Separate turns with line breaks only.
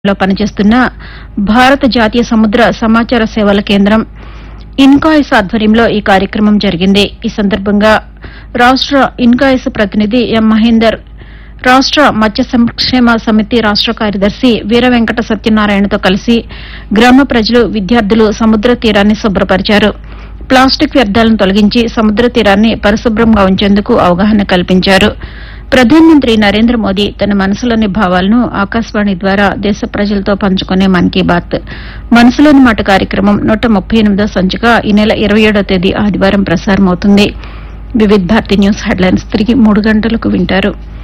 లో పనిచేస్తున్న భారత జాతీయ సముద్ర సమాచార సేవల కేంద్రం ఇన్కాయిస్ ఆధ్వర్యంలో ఈ కార్యక్రమం జరిగింది ఈ సందర్భంగా రాష్ట ఇన్కాయిస్ ప్రతినిధి ఎం మహేందర్ రాష్ట మత్స్య సంక్షేమ సమితి రాష్ట కార్యదర్శి వీర వెంకట సత్యనారాయణతో కలిసి గ్రామ ప్రజలు విద్యార్థులు సముద్ర తీరాన్ని శుభ్రపరిచారు ప్లాస్టిక్ వ్యర్థాలను తొలగించి సముద్ర తీరాన్ని పరిశుభ్రంగా ఉంచేందుకు అవగాహన కల్పించారు ప్రధానమంత్రి నరేంద్ర మోదీ తన మనసులోని భావాలను ఆకాశవాణి ద్వారా దేశ ప్రజలతో పంచుకునే మన్ కీ బాత్ మనసులోని మాట కార్యక్రమం నూట ముప్పై ఎనిమిదో సంచిక ఈ నెల ఇరవై ఏడో తేదీ ఆదివారం ప్రసారమవుతుంది వివిధ్ భారతి న్యూస్ హెడ్లైన్స్ తిరిగి మూడు గంటలకు వింటారు